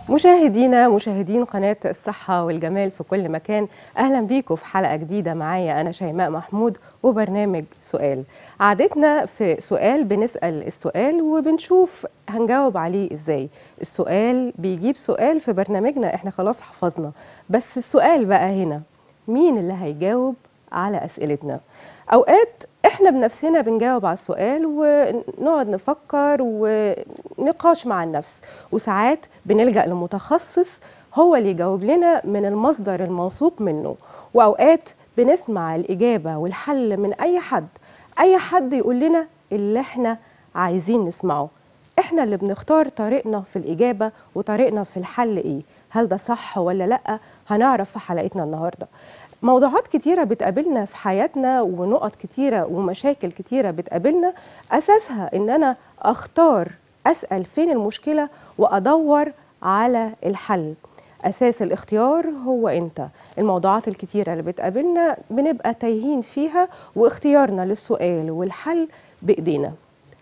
مشاهدينا مشاهدين قناة الصحة والجمال في كل مكان أهلا بيكم في حلقة جديدة معايا أنا شيماء محمود وبرنامج سؤال عادتنا في سؤال بنسأل السؤال وبنشوف هنجاوب عليه إزاي السؤال بيجيب سؤال في برنامجنا إحنا خلاص حفظنا بس السؤال بقى هنا مين اللي هيجاوب على أسئلتنا أوقات احنا بنفسنا بنجاوب على السؤال ونقعد نفكر ونقاش مع النفس وساعات بنلجأ لمتخصص هو اللي يجاوب لنا من المصدر الموثوق منه وأوقات بنسمع الإجابة والحل من أي حد أي حد يقول لنا اللي احنا عايزين نسمعه احنا اللي بنختار طريقنا في الإجابة وطريقنا في الحل إيه هل ده صح ولا لأ هنعرف في حلقتنا النهاردة موضوعات كتيرة بتقابلنا في حياتنا ونقط كتيرة ومشاكل كتيرة بتقابلنا أساسها إن أنا أختار أسأل فين المشكلة وأدور على الحل أساس الاختيار هو أنت الموضوعات الكتيرة اللي بتقابلنا بنبقى تايهين فيها واختيارنا للسؤال والحل بإيدينا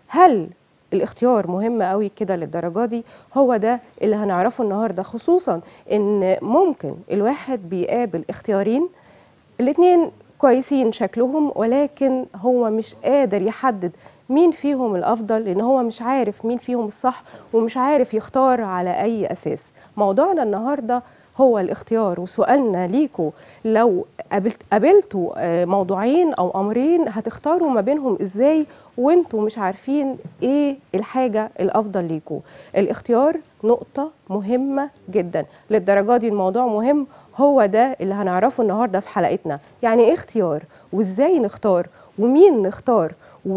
هل الاختيار مهم قوي كده للدرجه دي هو ده اللي هنعرفه النهارده خصوصا ان ممكن الواحد بيقابل اختيارين الاتنين كويسين شكلهم ولكن هو مش قادر يحدد مين فيهم الافضل لان هو مش عارف مين فيهم الصح ومش عارف يختار على اي اساس موضوعنا النهارده هو الاختيار وسؤالنا ليكوا لو قابلت قابلتوا موضوعين او امرين هتختاروا ما بينهم ازاي وانتوا مش عارفين ايه الحاجه الافضل ليكوا الاختيار نقطه مهمه جدا للدرجه دي الموضوع مهم هو ده اللي هنعرفه النهارده في حلقتنا يعني ايه اختيار وازاي نختار ومين نختار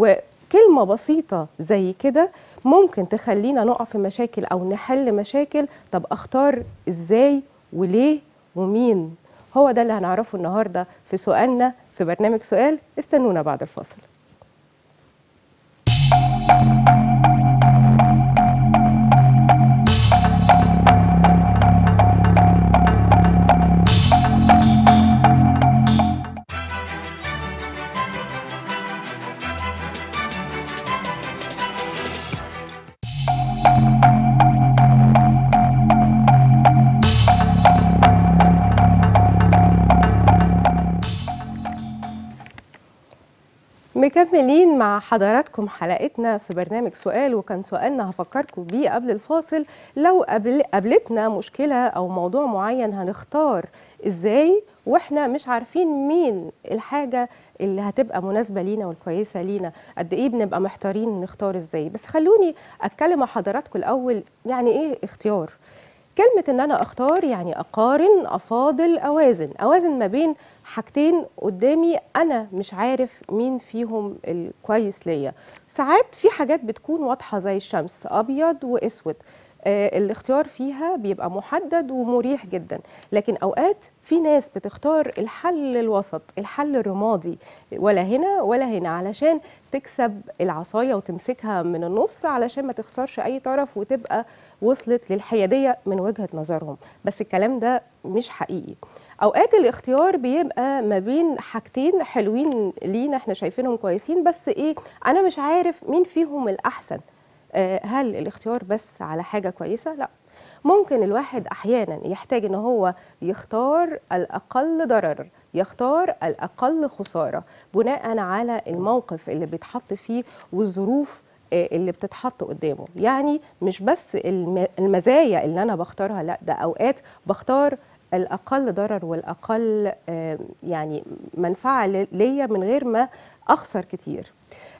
وكلمه بسيطه زي كده ممكن تخلينا نقع في مشاكل او نحل مشاكل طب اختار ازاي وليه ومين هو ده اللي هنعرفه النهارده في سؤالنا في برنامج سؤال استنونا بعد الفاصل مكملين مع حضراتكم حلقتنا في برنامج سؤال وكان سؤالنا هفكركم بيه قبل الفاصل لو قابلتنا مشكلة أو موضوع معين هنختار إزاي وإحنا مش عارفين مين الحاجة اللي هتبقى مناسبة لينا والكويسة لينا قد إيه بنبقى محتارين نختار إزاي بس خلوني أتكلم مع حضراتكم الأول يعني إيه اختيار كلمة إن أنا أختار يعني أقارن أفاضل أوازن أوازن ما بين حاجتين قدامي أنا مش عارف مين فيهم الكويس ليا ساعات في حاجات بتكون واضحة زي الشمس أبيض وأسود آه الاختيار فيها بيبقى محدد ومريح جدا لكن أوقات في ناس بتختار الحل الوسط الحل الرمادي ولا هنا ولا هنا علشان تكسب العصاية وتمسكها من النص علشان ما تخسرش أي طرف وتبقى وصلت للحيادية من وجهة نظرهم بس الكلام ده مش حقيقي اوقات الاختيار بيبقى ما بين حاجتين حلوين لينا احنا شايفينهم كويسين بس ايه انا مش عارف مين فيهم الاحسن آه هل الاختيار بس على حاجه كويسه لا ممكن الواحد احيانا يحتاج ان هو يختار الاقل ضرر يختار الاقل خساره بناء على الموقف اللي بيتحط فيه والظروف اللي بتتحط قدامه يعني مش بس المزايا اللي انا بختارها لا ده اوقات بختار الاقل ضرر والاقل يعني منفعه ليا من غير ما اخسر كتير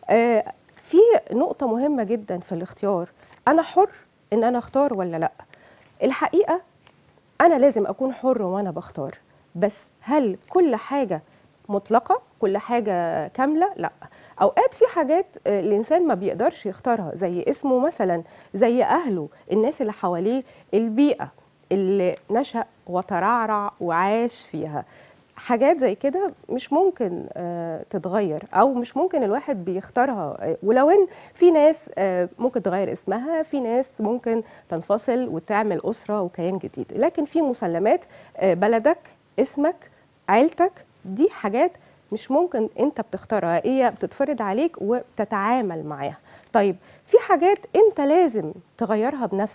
في نقطه مهمه جدا في الاختيار انا حر ان انا اختار ولا لا الحقيقه انا لازم اكون حر وانا بختار بس هل كل حاجه مطلقه كل حاجه كامله لا اوقات في حاجات الانسان ما بيقدرش يختارها زي اسمه مثلا زي اهله الناس اللي حواليه البيئه اللي نشأ وترعرع وعاش فيها حاجات زي كده مش ممكن آه تتغير او مش ممكن الواحد بيختارها آه ولو ان في ناس آه ممكن تغير اسمها في ناس ممكن تنفصل وتعمل اسره وكيان جديد لكن في مسلمات بلدك اسمك عيلتك دي حاجات مش ممكن انت بتختارها هي بتتفرض عليك وبتتعامل معاها طيب في حاجات انت لازم تغيرها بنفسك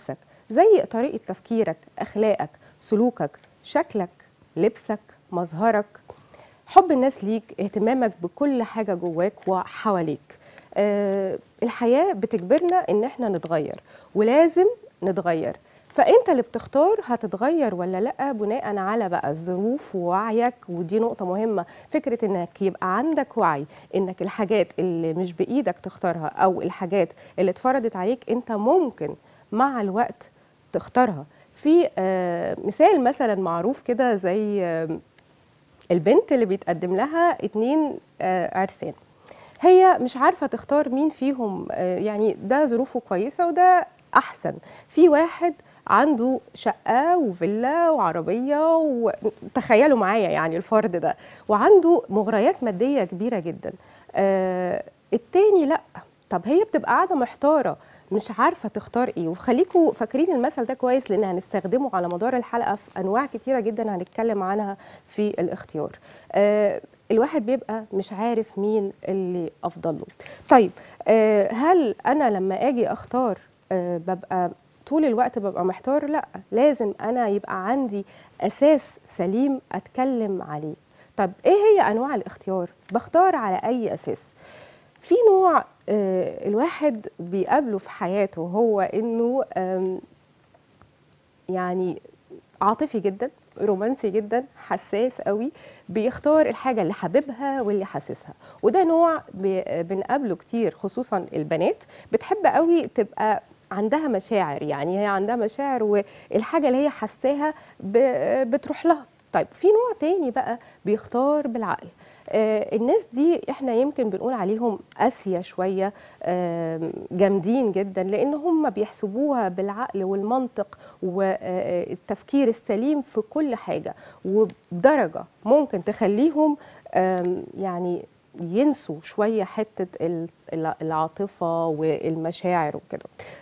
زي طريقه تفكيرك اخلاقك سلوكك شكلك لبسك مظهرك حب الناس ليك اهتمامك بكل حاجه جواك وحواليك أه الحياه بتجبرنا ان احنا نتغير ولازم نتغير فانت اللي بتختار هتتغير ولا لا بناء على بقى الظروف ووعيك ودي نقطه مهمه فكره انك يبقى عندك وعي انك الحاجات اللي مش بايدك تختارها او الحاجات اللي اتفرضت عليك انت ممكن مع الوقت تختارها في آه مثال مثلا معروف كده زي آه البنت اللي بيتقدم لها اتنين آه عرسان هي مش عارفه تختار مين فيهم آه يعني ده ظروفه كويسه وده احسن في واحد عنده شقة وفيلا وعربية وتخيلوا معايا يعني الفرد ده وعنده مغريات مادية كبيرة جدا آه التاني لا طب هي بتبقى قاعدة محتارة مش عارفة تختار ايه وخليكم فاكرين المثل ده كويس لان هنستخدمه على مدار الحلقة في انواع كتيرة جدا هنتكلم عنها في الاختيار آه الواحد بيبقى مش عارف مين اللي افضل له طيب آه هل انا لما اجي اختار آه ببقى طول الوقت ببقى محتار لا لازم انا يبقى عندي اساس سليم اتكلم عليه طب ايه هي انواع الاختيار بختار على اي اساس في نوع آه الواحد بيقابله في حياته هو انه يعني عاطفي جدا رومانسي جدا حساس قوي بيختار الحاجه اللي حاببها واللي حاسسها وده نوع بنقابله كتير خصوصا البنات بتحب قوي تبقى عندها مشاعر يعني هي عندها مشاعر والحاجة اللي هي حساها بتروح لها طيب في نوع تاني بقى بيختار بالعقل آه الناس دي احنا يمكن بنقول عليهم قاسية شوية آه جامدين جدا لان هم بيحسبوها بالعقل والمنطق والتفكير السليم في كل حاجة وبدرجة ممكن تخليهم آه يعني ينسوا شويه حته العاطفه والمشاعر وكده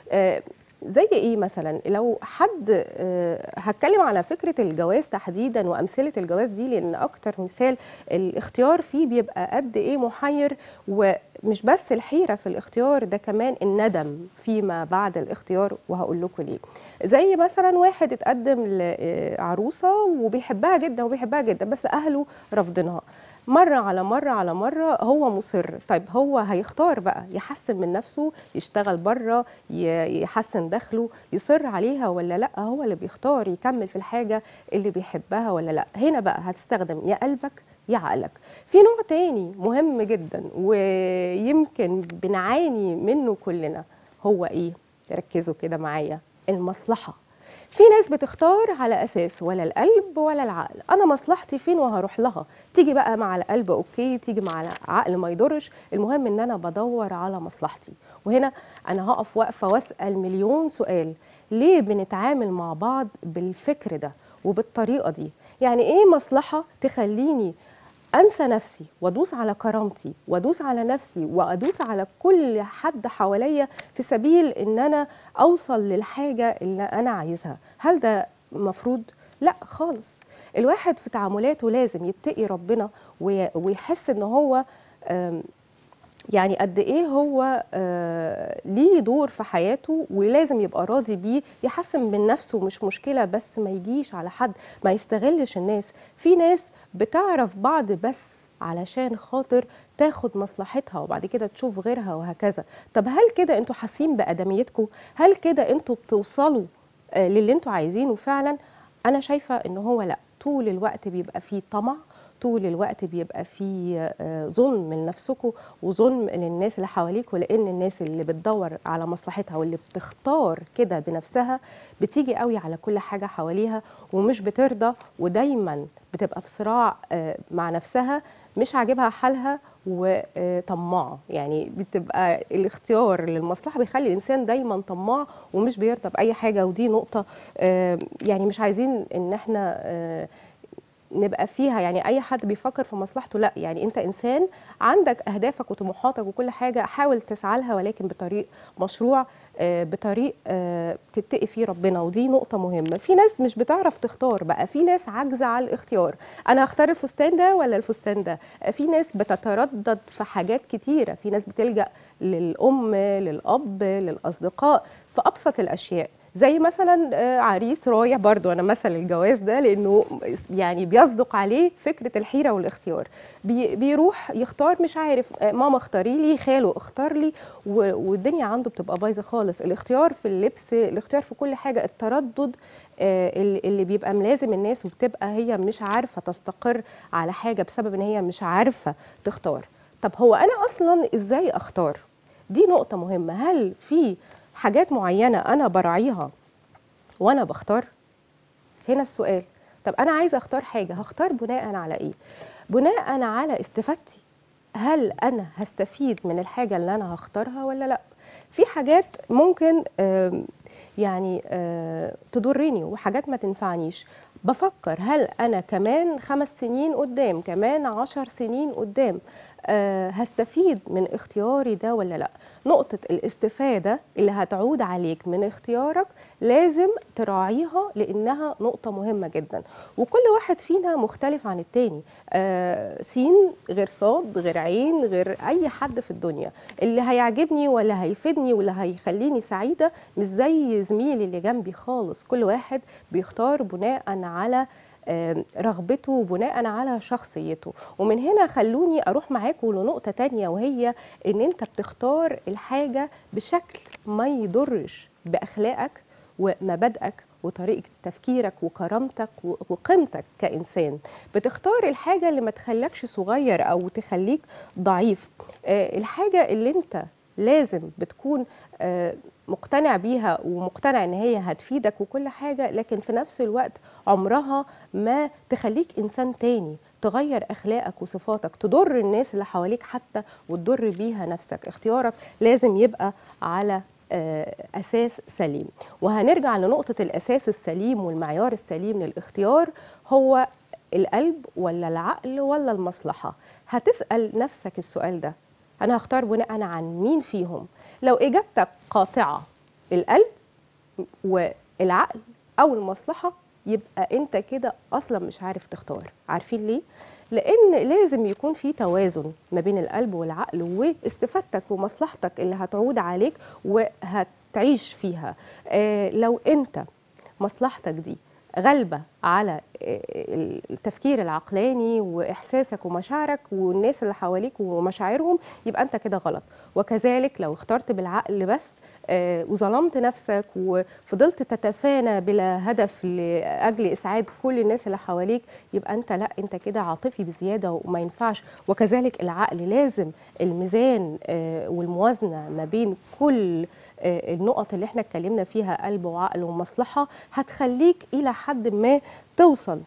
زي ايه مثلا لو حد هتكلم على فكره الجواز تحديدا وامثله الجواز دي لان اكتر مثال الاختيار فيه بيبقى قد ايه محير ومش بس الحيره في الاختيار ده كمان الندم فيما بعد الاختيار وهقول لكم ليه زي مثلا واحد اتقدم لعروسه وبيحبها جدا وبيحبها جدا بس اهله رافضينها مرة على مرة على مرة هو مصر طيب هو هيختار بقى يحسن من نفسه يشتغل بره يحسن دخله يصر عليها ولا لا هو اللي بيختار يكمل في الحاجة اللي بيحبها ولا لا هنا بقى هتستخدم يا قلبك يا عقلك في نوع تاني مهم جدا ويمكن بنعاني منه كلنا هو ايه ركزوا كده معايا المصلحه في ناس بتختار على اساس ولا القلب ولا العقل انا مصلحتي فين وهروح لها تيجي بقى مع القلب اوكي تيجي مع العقل ما يضرش المهم ان انا بدور على مصلحتي وهنا انا هقف واقفه واسال مليون سؤال ليه بنتعامل مع بعض بالفكر ده وبالطريقه دي يعني ايه مصلحه تخليني انسى نفسي وادوس على كرامتي وادوس على نفسي وادوس على كل حد حواليا في سبيل ان انا اوصل للحاجه اللي انا عايزها هل ده مفروض لا خالص الواحد في تعاملاته لازم يتقي ربنا ويحس ان هو يعني قد ايه هو آه ليه دور في حياته ولازم يبقى راضي بيه يحسن من نفسه مش مشكله بس ما يجيش على حد ما يستغلش الناس في ناس بتعرف بعض بس علشان خاطر تاخد مصلحتها وبعد كده تشوف غيرها وهكذا طب هل كده انتوا حاسين بادميتكم هل كده انتوا بتوصلوا آه للي انتوا عايزينه فعلا انا شايفه ان هو لا طول الوقت بيبقى فيه طمع طول الوقت بيبقى فيه ظلم لنفسكم وظلم للناس اللي حواليكوا لان الناس اللي بتدور على مصلحتها واللي بتختار كده بنفسها بتيجي قوي على كل حاجه حواليها ومش بترضى ودايما بتبقى في صراع مع نفسها مش عاجبها حالها وطماعه يعني بتبقى الاختيار للمصلحه بيخلي الانسان دايما طماع ومش بيرضى باي حاجه ودي نقطه يعني مش عايزين ان احنا نبقى فيها يعني اي حد بيفكر في مصلحته لا يعني انت انسان عندك اهدافك وطموحاتك وكل حاجه حاول تسعى لها ولكن بطريق مشروع بطريق تتقي فيه ربنا ودي نقطة مهمة في ناس مش بتعرف تختار بقى في ناس عاجزة على الاختيار أنا هختار الفستان ده ولا الفستان ده في ناس بتتردد في حاجات كتيرة في ناس بتلجأ للأم للأب للأصدقاء في أبسط الأشياء زي مثلا آه، عريس رايح برضو انا مثل الجواز ده لانه يعني بيصدق عليه فكره الحيره والاختيار بي بيروح يختار مش عارف آه، ماما اختاري لي خاله اختار لي و- والدنيا عنده بتبقى بايظه خالص الاختيار في اللبس الاختيار في كل حاجه التردد آه، اللي اللي بيبقى ملازم الناس وبتبقى هي مش عارفه تستقر على حاجه بسبب ان هي مش عارفه تختار طب هو انا اصلا ازاي اختار دي نقطه مهمه هل في حاجات معينه انا براعيها وانا بختار هنا السؤال طب انا عايزه اختار حاجه هختار بناء على ايه بناء على استفادتي هل انا هستفيد من الحاجه اللي انا هختارها ولا لا في حاجات ممكن آم، يعني آه، تضرني وحاجات ما تنفعنيش بفكر هل انا كمان خمس سنين قدام كمان عشر سنين قدام آه، هستفيد من اختياري ده ولا لا نقطة الاستفادة اللي هتعود عليك من اختيارك لازم تراعيها لأنها نقطة مهمة جدا وكل واحد فينا مختلف عن التاني آه سين غير صاد غير عين غير أي حد في الدنيا اللي هيعجبني ولا هيفيدني ولا هيخليني سعيدة مش زي زميلي اللي جنبي خالص كل واحد بيختار بناء على آم، رغبته وبناء على شخصيته ومن هنا خلوني اروح معاكم لنقطه تانية وهي ان انت بتختار الحاجه بشكل ما يضرش باخلاقك ومبادئك وطريقه تفكيرك وكرامتك و- وقيمتك كانسان بتختار الحاجه اللي ما تخليكش صغير او تخليك ضعيف آه، الحاجه اللي انت لازم بتكون آه، مقتنع بيها ومقتنع ان هي هتفيدك وكل حاجه لكن في نفس الوقت عمرها ما تخليك انسان تاني تغير اخلاقك وصفاتك تضر الناس اللي حواليك حتى وتضر بيها نفسك اختيارك لازم يبقى على آه، اساس سليم وهنرجع لنقطه الاساس السليم والمعيار السليم للاختيار هو القلب ولا العقل ولا المصلحه هتسال نفسك السؤال ده انا هختار بناء عن مين فيهم لو اجابتك قاطعه القلب والعقل او المصلحه يبقى انت كده اصلا مش عارف تختار عارفين ليه لان لازم يكون في توازن ما بين القلب والعقل واستفادتك ومصلحتك اللي هتعود عليك وهتعيش فيها آه لو انت مصلحتك دي غالبة على آه، التفكير العقلاني وإحساسك ومشاعرك والناس اللي حواليك ومشاعرهم يبقى أنت كده غلط وكذلك لو اخترت بالعقل بس آه، وظلمت نفسك وفضلت تتفانى بلا هدف لأجل إسعاد كل الناس اللي حواليك يبقى أنت لا أنت كده عاطفي بزيادة وما ينفعش وكذلك العقل لازم الميزان آه، والموازنة ما بين كل آه، النقط اللي احنا اتكلمنا فيها قلب وعقل ومصلحة هتخليك إلى حد ما توصل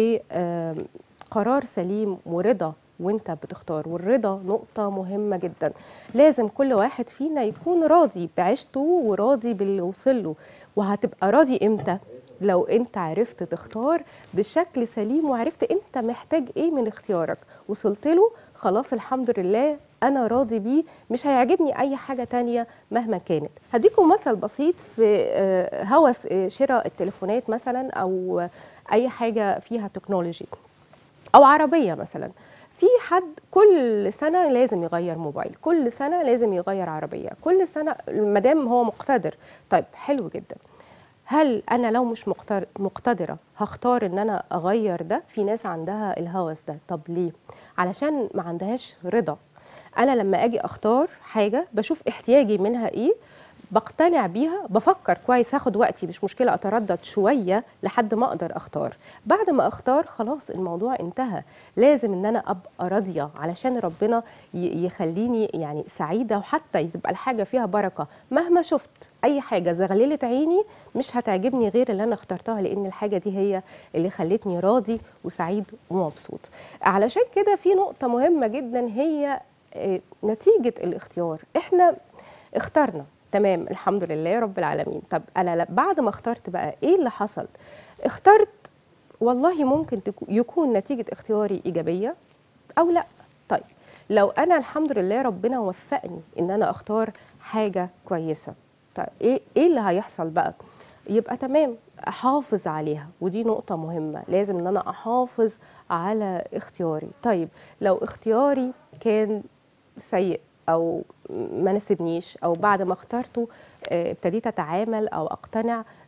لقرار سليم ورضا وانت بتختار والرضا نقطة مهمة جدا لازم كل واحد فينا يكون راضي بعيشته وراضي باللي وصل له وهتبقى راضي امتى لو انت عرفت تختار بشكل سليم وعرفت انت محتاج ايه من اختيارك وصلت له خلاص الحمد لله انا راضي بيه مش هيعجبني اي حاجه تانية مهما كانت هديكم مثل بسيط في آه، هوس آه، شراء التليفونات مثلا او آه، اي حاجه فيها تكنولوجي او عربيه مثلا في حد كل سنه لازم يغير موبايل كل سنه لازم يغير عربيه كل سنه ما دام هو مقتدر طيب حلو جدا هل انا لو مش مقتر- مقتدره هختار ان انا اغير ده في ناس عندها الهوس ده طب ليه علشان ما عندهاش رضا انا لما اجي اختار حاجه بشوف احتياجي منها ايه بقتنع بيها بفكر كويس هاخد وقتي مش مشكله اتردد شويه لحد ما اقدر اختار بعد ما اختار خلاص الموضوع انتهى لازم ان انا ابقى راضيه علشان ربنا ي- يخليني يعني سعيده وحتى تبقى الحاجه فيها بركه مهما شفت اي حاجه زغللت عيني مش هتعجبني غير اللي انا اخترتها لان الحاجه دي هي اللي خلتني راضي وسعيد ومبسوط علشان كده في نقطه مهمه جدا هي آه، نتيجه الاختيار احنا اخترنا تمام الحمد لله رب العالمين طب انا ل- بعد ما اخترت بقى ايه اللي حصل اخترت والله ممكن تكو- يكون نتيجه اختياري ايجابيه او لا طيب لو انا الحمد لله ربنا وفقني ان انا اختار حاجه كويسه طيب ايه ايه اللي هيحصل بقى يبقى تمام احافظ عليها ودي نقطه مهمه لازم ان انا احافظ على اختياري طيب لو اختياري كان سيء او ما ناسبنيش او بعد ما اخترته آه، ابتديت اتعامل او اقتنع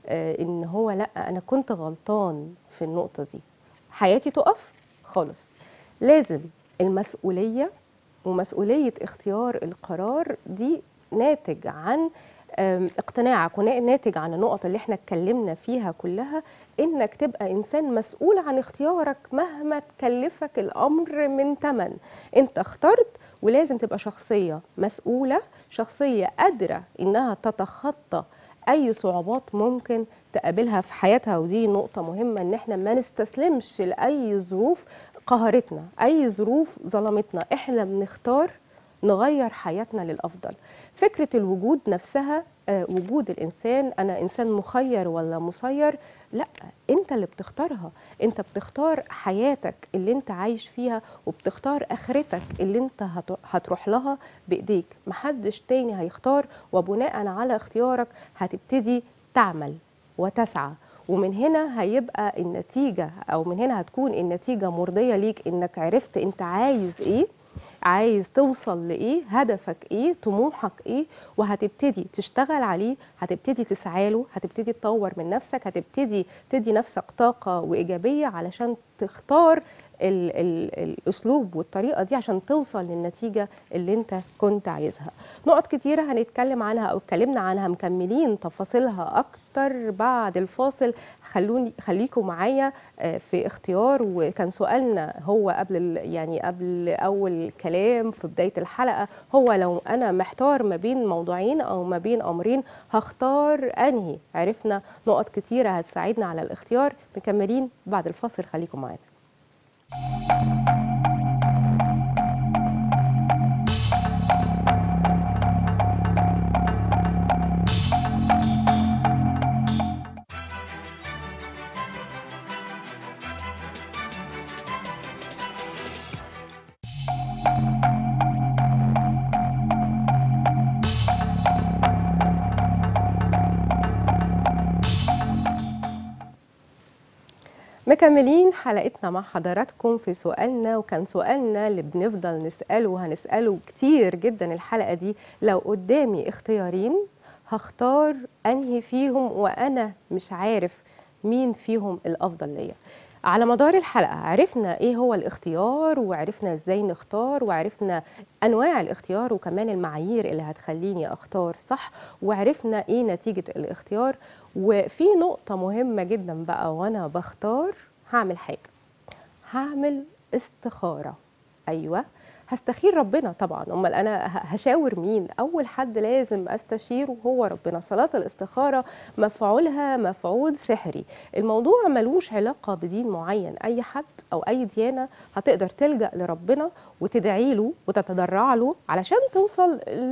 آه، ان هو لا انا كنت غلطان في النقطه دي حياتي تقف خالص لازم المسؤوليه ومسؤوليه اختيار القرار دي ناتج عن آم، اقتناعك وناتج عن النقط اللي احنا اتكلمنا فيها كلها انك تبقى انسان مسؤول عن اختيارك مهما تكلفك الامر من ثمن انت اخترت ولازم تبقى شخصيه مسؤوله شخصيه قادره انها تتخطى اي صعوبات ممكن تقابلها في حياتها ودي نقطه مهمه ان احنا ما نستسلمش لاي ظروف قهرتنا اي ظروف ظلمتنا احنا بنختار نغير حياتنا للافضل فكره الوجود نفسها آه، وجود الانسان انا انسان مخير ولا مسير لا انت اللي بتختارها انت بتختار حياتك اللي انت عايش فيها وبتختار اخرتك اللي انت هت- هتروح لها بايديك محدش تاني هيختار وبناء على اختيارك هتبتدي تعمل وتسعى ومن هنا هيبقى النتيجة أو من هنا هتكون النتيجة مرضية ليك إنك عرفت أنت عايز إيه عايز توصل لإيه هدفك إيه طموحك إيه وهتبتدي تشتغل عليه هتبتدي تسعى له هتبتدي تطور من نفسك هتبتدي تدي نفسك طاقة وإيجابية علشان تختار ال ال الاسلوب والطريقه دي عشان توصل للنتيجه اللي انت كنت عايزها نقط كتيره هنتكلم عنها او اتكلمنا عنها مكملين تفاصيلها اكتر بعد الفاصل خلوني خليكم معايا آه، في اختيار وكان سؤالنا هو قبل ال- يعني قبل اول كلام في بدايه الحلقه هو لو انا محتار ما بين موضوعين او ما بين امرين هختار انهي عرفنا نقط كتيره هتساعدنا على الاختيار مكملين بعد الفاصل خليكم معانا مكملين حلقتنا مع حضراتكم في سؤالنا وكان سؤالنا اللي بنفضل نسأله وهنسأله كتير جدا الحلقة دي لو قدامي اختيارين هختار أنهي فيهم وأنا مش عارف مين فيهم الأفضل ليا على مدار الحلقة عرفنا ايه هو الاختيار وعرفنا ازاي نختار وعرفنا انواع الاختيار وكمان المعايير اللي هتخليني اختار صح وعرفنا ايه نتيجة الاختيار وفي نقطة مهمة جدا بقى وانا بختار هعمل حاجة هعمل استخارة ايوه هستخير ربنا طبعا امال انا ه- هشاور مين اول حد لازم استشيره هو ربنا صلاه الاستخاره مفعولها مفعول سحري الموضوع ملوش علاقه بدين معين اي حد او اي ديانه هتقدر تلجا لربنا وتدعي له وتتضرع له علشان توصل ل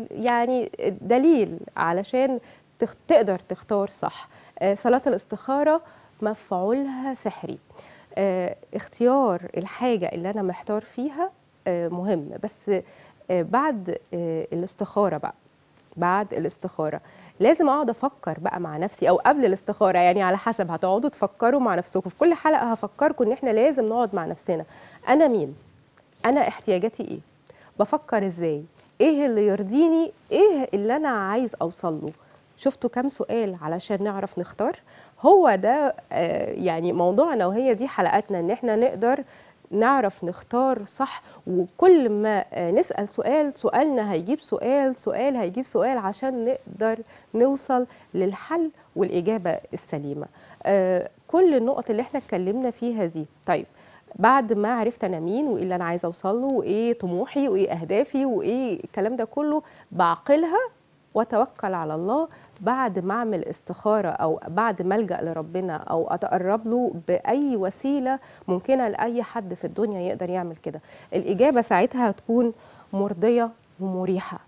يعني دليل علشان تخ- تقدر تختار صح آه، صلاه الاستخاره مفعولها سحري آه، اختيار الحاجة اللي أنا محتار فيها آه، مهم بس آه، بعد آه، الاستخارة بقى بعد الاستخارة لازم أقعد أفكر بقى مع نفسي أو قبل الاستخارة يعني على حسب هتقعدوا تفكروا مع نفسكم في كل حلقة هفكركم إن إحنا لازم نقعد مع نفسنا أنا مين؟ أنا احتياجاتي إيه؟ بفكر إزاي؟ إيه اللي يرضيني؟ إيه اللي أنا عايز أوصل له؟ شفتوا كام سؤال علشان نعرف نختار هو ده آه، يعني موضوعنا وهي دي حلقاتنا ان احنا نقدر نعرف نختار صح وكل ما آه، نسأل سؤال سؤالنا هيجيب سؤال سؤال هيجيب سؤال عشان نقدر نوصل للحل والإجابة السليمة آه، كل النقط اللي احنا اتكلمنا فيها دي طيب بعد ما عرفت انا مين وايه اللي انا عايزه اوصل له وايه طموحي وايه اهدافي وايه الكلام ده كله بعقلها واتوكل على الله بعد ما اعمل استخاره او بعد ما الجا لربنا او اتقرب له باي وسيله ممكنه لاي حد في الدنيا يقدر يعمل كده الاجابه ساعتها هتكون مرضيه ومريحه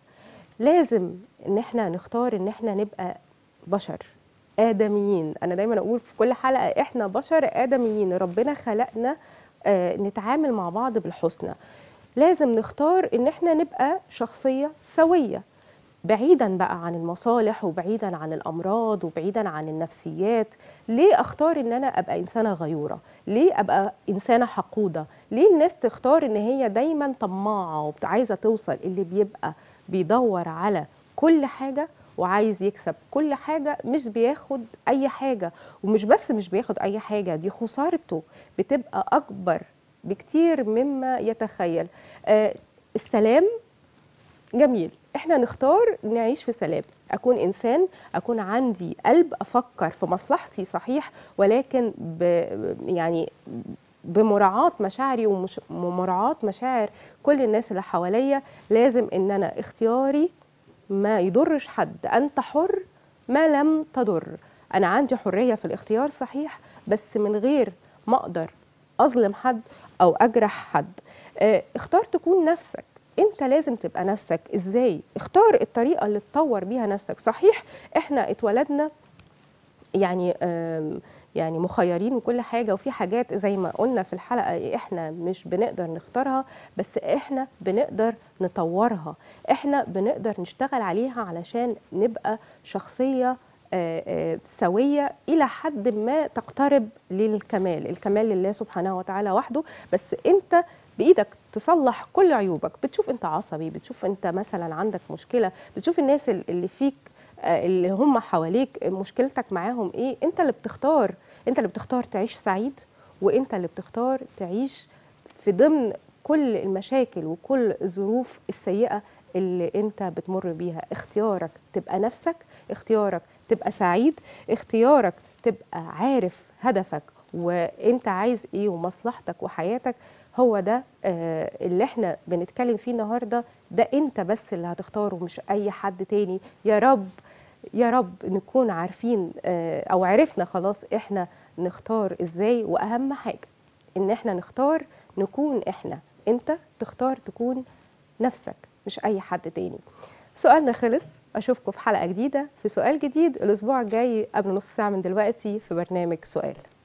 لازم ان احنا نختار ان احنا نبقى بشر ادميين انا دايما اقول في كل حلقه احنا بشر ادميين ربنا خلقنا آه، نتعامل مع بعض بالحسنى لازم نختار ان احنا نبقى شخصيه سويه بعيدا بقى عن المصالح وبعيدا عن الامراض وبعيدا عن النفسيات ليه اختار ان انا ابقى انسانه غيوره ليه ابقى انسانه حقوده ليه الناس تختار ان هي دايما طماعه وعايزه توصل اللي بيبقى بيدور على كل حاجه وعايز يكسب كل حاجه مش بياخد اي حاجه ومش بس مش بياخد اي حاجه دي خسارته بتبقى اكبر بكتير مما يتخيل آه السلام جميل احنا نختار نعيش في سلام اكون انسان اكون عندي قلب افكر في مصلحتي صحيح ولكن ب يعني بمراعاة مشاعري ومراعاة مشاعر كل الناس اللي حواليا لازم ان انا اختياري ما يضرش حد انت حر ما لم تضر انا عندي حرية في الاختيار صحيح بس من غير ما اقدر اظلم حد او اجرح حد اه اختار تكون نفسك انت لازم تبقى نفسك ازاي اختار الطريقه اللي تطور بيها نفسك صحيح احنا اتولدنا يعني يعني مخيرين وكل حاجه وفي حاجات زي ما قلنا في الحلقه احنا مش بنقدر نختارها بس احنا بنقدر نطورها احنا بنقدر نشتغل عليها علشان نبقى شخصيه سويه الى حد ما تقترب للكمال الكمال لله سبحانه وتعالى وحده بس انت بايدك تصلح كل عيوبك بتشوف انت عصبي بتشوف انت مثلا عندك مشكله بتشوف الناس اللي فيك اللي هم حواليك مشكلتك معاهم ايه انت اللي بتختار انت اللي بتختار تعيش سعيد وانت اللي بتختار تعيش في ضمن كل المشاكل وكل الظروف السيئه اللي انت بتمر بيها اختيارك تبقى نفسك اختيارك تبقى سعيد اختيارك تبقى عارف هدفك وانت عايز ايه ومصلحتك وحياتك هو ده آه اللي احنا بنتكلم فيه النهارده ده انت بس اللي هتختاره مش اي حد تاني يا رب يا رب نكون عارفين آه او عرفنا خلاص احنا نختار ازاي واهم حاجه ان احنا نختار نكون احنا انت تختار تكون نفسك مش اي حد تاني سؤالنا خلص اشوفكم في حلقه جديده في سؤال جديد الاسبوع الجاي قبل نص ساعه من دلوقتي في برنامج سؤال